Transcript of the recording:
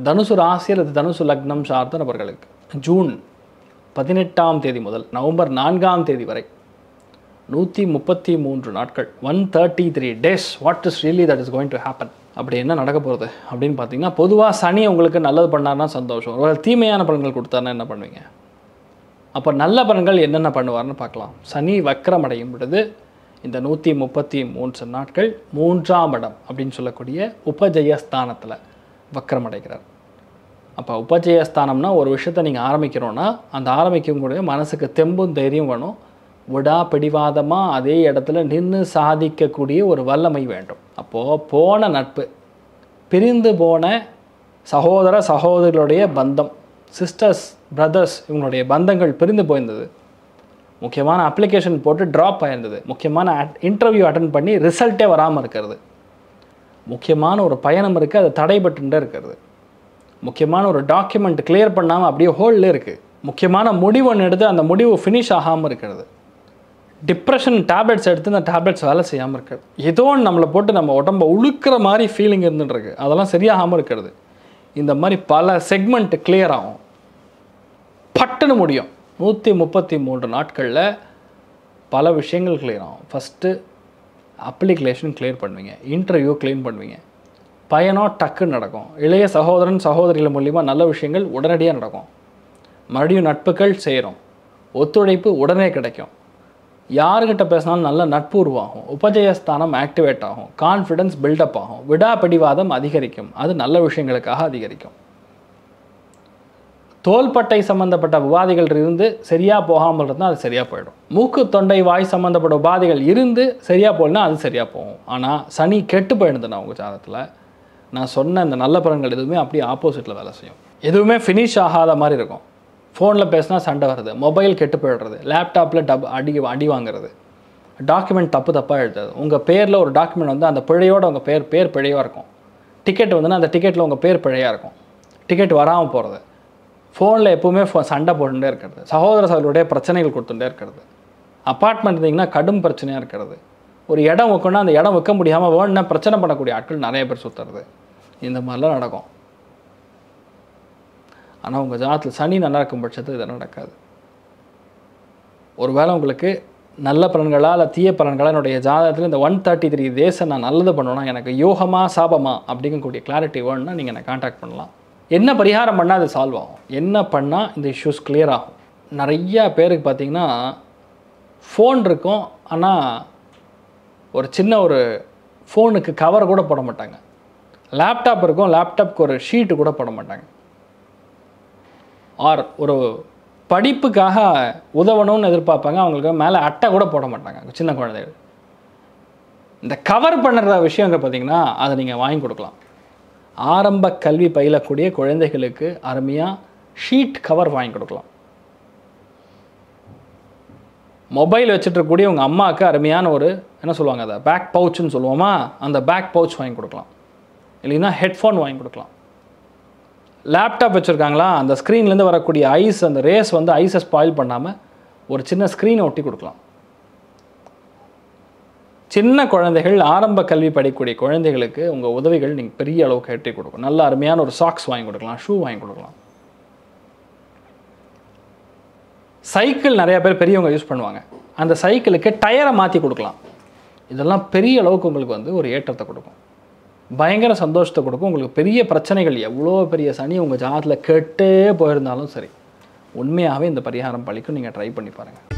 தனுசு ராசி அல்லது தனுசு லக்னம் சார்ந்த நபர்களுக்கு ஜூன் பதினெட்டாம் தேதி முதல் நவம்பர் நான்காம் தேதி வரை நூற்றி முப்பத்தி மூன்று நாட்கள் one thirty three days what is really that is going to happen அப்படி என்ன நடக்க போகிறது அப்படின்னு பார்த்தீங்கன்னா பொதுவாக சனி உங்களுக்கு நல்லது பண்ணார்னா சந்தோஷம் ஒரு தீமையான பலன்கள் கொடுத்தாருன்னா என்ன பண்ணுவீங்க அப்போ நல்ல பலன்கள் என்னென்ன பண்ணுவார்னு பார்க்கலாம் சனி வக்கரம் அடையும் பொழுது இந்த நூற்றி முப்பத்தி மூன்று நாட்கள் மூன்றாம் இடம் அப்படின்னு சொல்லக்கூடிய உபஜயஸ்தானத்தில் வக்கரம் அடைகிறார் அப்போ உபஜயஸ்தானம்னா ஒரு விஷயத்தை நீங்கள் ஆரம்பிக்கிறோன்னா அந்த ஆரம்பிக்கக்கூடிய மனசுக்கு தெம்பும் தைரியம் வேணும் விடா பிடிவாதமாக அதே இடத்துல நின்று சாதிக்கக்கூடிய ஒரு வல்லமை வேண்டும் அப்போது போன நட்பு பிரிந்து போன சகோதர சகோதரிகளுடைய பந்தம் சிஸ்டர்ஸ் பிரதர்ஸ் இவங்களுடைய பந்தங்கள் பிரிந்து போயிருந்தது முக்கியமான அப்ளிகேஷன் போட்டு ட்ராப் ஆயிருந்தது முக்கியமான இன்டர்வியூ அட்டன் பண்ணி ரிசல்ட்டே வராமல் இருக்கிறது முக்கியமான ஒரு பயணம் இருக்குது அது தடைபட்டுட்டே இருக்கிறது முக்கியமான ஒரு டாக்குமெண்ட் கிளியர் பண்ணாமல் அப்படியே ஹோல்டில் இருக்குது முக்கியமான முடிவு ஒன்று எடுத்து அந்த முடிவு ஃபினிஷ் ஆகாமல் இருக்கிறது டிப்ரெஷன் டேப்லெட்ஸ் எடுத்து அந்த டேப்லெட்ஸ் வேலை செய்யாமல் இருக்கிறது ஏதோ ஒன்று நம்மளை போட்டு நம்ம உடம்ப உழுக்கிற மாதிரி ஃபீலிங் இருந்துட்டு இருக்கு அதெல்லாம் சரியாகாமல் இருக்கிறது இந்த மாதிரி பல செக்மெண்ட் கிளியர் ஆகும் பட்டுன்னு முடியும் நூற்றி முப்பத்தி மூன்று நாட்களில் பல விஷயங்கள் கிளியர் ஆகும் ஃபஸ்ட்டு அப்ளிகேஷன் கிளியர் பண்ணுவீங்க இன்டர்வியூ க்ளீன் பண்ணுவீங்க பயணம் டக்குன்னு நடக்கும் இளைய சகோதரன் சகோதரிகள் மூலிமா நல்ல விஷயங்கள் உடனடியாக நடக்கும் மறுபடியும் நட்புகள் செய்கிறோம் ஒத்துழைப்பு உடனே கிடைக்கும் யாருக்கிட்ட பேசினாலும் நல்ல நட்பு உருவாகும் உபஜயஸ்தானம் ஆக்டிவேட் ஆகும் கான்ஃபிடன்ஸ் பில்டப் ஆகும் விடாபிடிவாதம் அதிகரிக்கும் அது நல்ல விஷயங்களுக்காக அதிகரிக்கும் தோள்பட்டை சம்பந்தப்பட்ட உபாதைகள் இருந்து சரியாக போகாமல் இருந்தால் அது சரியாக போயிடும் மூக்கு தொண்டை வாய் சம்மந்தப்பட்ட உபாதைகள் இருந்து சரியாக போகலனா அது சரியாக போகும் ஆனால் சனி கெட்டு போயிடுதுண்ணா உங்கள் ஜாதகத்தில் நான் சொன்ன இந்த நல்ல பலன்கள் எதுவுமே அப்படியே ஆப்போசிட்டில் வேலை செய்யும் எதுவுமே ஃபினிஷ் ஆகாத மாதிரி இருக்கும் ஃபோனில் பேசினா சண்டை வருது மொபைல் கெட்டு போயிடுறது லேப்டாப்பில் டப் அடி அடி வாங்குறது டாக்குமெண்ட் தப்பு தப்பாக எழுதுறது உங்கள் பேரில் ஒரு டாக்குமெண்ட் வந்து அந்த பிழையோட உங்கள் பேர் பேர் பிழையாக இருக்கும் டிக்கெட் வந்துன்னா அந்த டிக்கெட்டில் உங்கள் பேர் பிழையாக இருக்கும் டிக்கெட் வராமல் போகிறது ஃபோனில் எப்போவுமே ஃபோ சண்டை போட்டுட்டே இருக்கிறது சகோதர சகோதரருடைய பிரச்சனைகள் கொடுத்துட்டே இருக்கிறது அப்பார்ட்மெண்ட் இருந்தீங்கன்னா கடும் பிரச்சனையாக இருக்கிறது ஒரு இடம் வைக்கணும்னா அந்த இடம் வைக்க முடியாமல் வேணும்னா பிரச்சனை பண்ணக்கூடிய ஆட்கள் நிறைய பேர் சுற்றுறது இந்த மாதிரிலாம் நடக்கும் ஆனால் உங்கள் ஜாதத்தில் சனி நல்லா இருக்கும் பட்சத்தில் இது நடக்காது ஒருவேளை உங்களுக்கு நல்ல பலன்களா இல்லை தீய பலன்களா என்னுடைய ஜாதகத்தில் இந்த ஒன் தேர்ட்டி த்ரீ டேஸை நான் நல்லது பண்ணணும்னா எனக்கு யோகமா சாபமா அப்படிங்கக்கூடிய கிளாரிட்டி வேணும்னா நீங்கள் என்னை காண்டாக்ட் பண்ணலாம் என்ன பரிகாரம் பண்ணால் அது சால்வ் ஆகும் என்ன பண்ணால் இந்த இஷ்யூஸ் கிளியர் ஆகும் நிறையா பேருக்கு பார்த்தீங்கன்னா ஃபோன் இருக்கும் ஆனால் ஒரு சின்ன ஒரு ஃபோனுக்கு கவர் கூட போட மாட்டாங்க லேப்டாப் இருக்கும் லேப்டாப்க்கு ஒரு ஷீட்டு கூட போட மாட்டாங்க ஆர் ஒரு படிப்புக்காக உதவணும்னு எதிர்பார்ப்பாங்க அவங்களுக்கு மேலே அட்டை கூட போட மாட்டாங்க சின்ன குழந்தைகள் இந்த கவர் பண்ணுற விஷயங்க பார்த்தீங்கன்னா அதை நீங்கள் வாங்கி கொடுக்கலாம் ஆரம்ப கல்வி பயிலக்கூடிய குழந்தைகளுக்கு அருமையாக ஷீட் கவர் வாங்கி கொடுக்கலாம் மொபைல் வச்சுட்டு இருக்கக்கூடிய உங்கள் அம்மாவுக்கு அருமையான ஒரு என்ன சொல்லுவாங்க அதை பேக் பவுச்சுன்னு சொல்லுவோமா அந்த பேக் பவுச் வாங்கி கொடுக்கலாம் இல்லைன்னா ஹெட்ஃபோன் வாங்கி கொடுக்கலாம் லேப்டாப் வச்சுருக்காங்களா அந்த ஸ்க்ரீன்லேருந்து வரக்கூடிய ஐஸ் அந்த ரேஸ் வந்து ஐஸை ஸ்பாயில் பண்ணாமல் ஒரு சின்ன ஸ்க்ரீனை ஒட்டி கொடுக்கலாம் சின்ன குழந்தைகள் ஆரம்ப கல்வி படிக்கக்கூடிய குழந்தைகளுக்கு உங்கள் உதவிகள் நீங்கள் பெரிய அளவுக்கு எட்டி கொடுக்கும் நல்ல அருமையான ஒரு சாக்ஸ் வாங்கி கொடுக்கலாம் ஷூ வாங்கி கொடுக்கலாம் சைக்கிள் நிறைய பேர் பெரியவங்க யூஸ் பண்ணுவாங்க அந்த சைக்கிளுக்கு டயரை மாற்றி கொடுக்கலாம் இதெல்லாம் பெரிய அளவுக்கு உங்களுக்கு வந்து ஒரு ஏற்றத்தை கொடுக்கும் பயங்கர சந்தோஷத்தை கொடுக்கும் உங்களுக்கு பெரிய பிரச்சனைகள் எவ்வளோ பெரிய சனி உங்கள் ஜாதத்தில் கெட்டே போயிருந்தாலும் சரி உண்மையாகவே இந்த பரிகாரம் பழிக்கும் நீங்கள் ட்ரை பண்ணி பாருங்கள்